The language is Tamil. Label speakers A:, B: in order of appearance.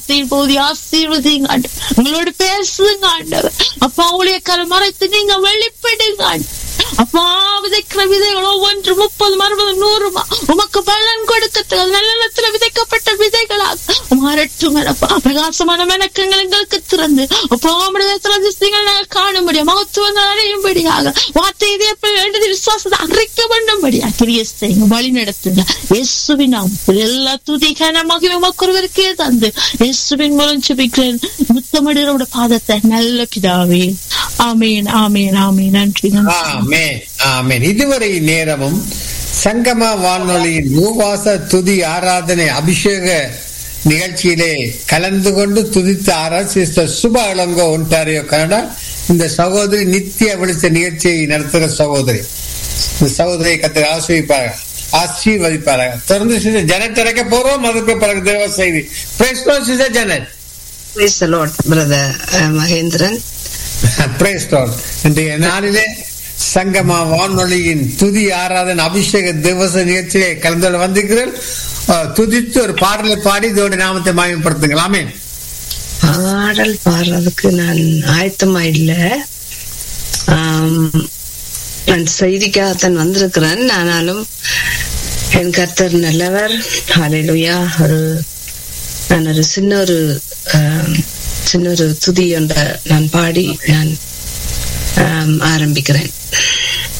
A: போதி ஆசீர்வதிங்க ஆண்டவர். உங்களோட பேசுங்க ஆண்டவர் அப்பா ஊழியக்கார மறைத்து நீங்க வெளிப்படுங்க ஆண்டவர். அப்பா விதைக்கிற விதைகள் ஒவ்வொன்று முப்பது அறுபது நூறுமா உமக்கு பலன் கொடுக்கட்டு நல்ல நிலத்துல விதைக்கப்பட்ட விதைகளாக மாறட்டும் அப்பா பிரகாசமான மெனக்கங்கள் எங்களுக்கு திறந்து அப்பா அமிர்தத்துல அதிசயங்கள் நாங்கள் காண முடியும் மகத்துவங்கள் அடையும்படியாக வார்த்தை இதயத்தில் எழுதி விசுவாசத்தை அறிக்க பண்ணும்படியா கிரிய செய்யுங்க வழி நடத்துங்க இயேசுவின் நாமத்தில் எல்லா துதிக்கான மகிமை உமக்குருவருக்கே தந்து இயேசுவின் மூலம் சுபிக்கிறேன் முத்தமிடரோட பாதத்தை நல்ல பிதாவே ஆமீன் ஆமீன் ஆமீன் நன்றி நன்றி
B: ஆமென் ஆமென் இதுவரை நேரமும் சங்கம வானொலியின் மூவாச துதி ஆராதனை அபிஷேக நிகழ்ச்சியிலே கலந்து கொண்டு துதித்த ஆரா சிஸ்டர் சுப இளங்கோ ஒன்டாரியோ கனடா இந்த சகோதரி நித்திய விழித்த நிகழ்ச்சியை நடத்துகிற சகோதரி இந்த சகோதரியை கத்து ஆசிரிப்பார்கள் ஆசீர்வதிப்பார்கள் தொடர்ந்து சிஸ்டர் ஜனத் திறக்க போறோம் அதுக்கு பிறகு தேவ செய்தி Praise God, sister Janath
C: Praise the Lord, brother uh, Mahendran.
B: Praise God. இன்றைய நாளிலே சங்கமா வானொலியின் துதி ஆராதனை அபிஷேக திவச நிகழ்ச்சியை கலந்து கொள்ள வந்திருக்கிறேன் அஹ், துதித்து ஒரு பாடலை பாடி இதோட நாமத்தை மாயப்படுத்துங்களாமே
C: பாடல் பாடுறதுக்கு நான் ஆயத்தமா இல்ல ஆம், நான் செய்திக்காகத்தான் வந்திருக்கிறேன் ஆனாலும் என் கர்த்தர் நல்லவர் ஹalleluya ஒரு நான் ஒரு சின்ன ஒரு ஆம், சின்ன ஒரு துதி ஒன்ற நான் பாடி நான் ஆம், ஆரம்பிக்கிறேன்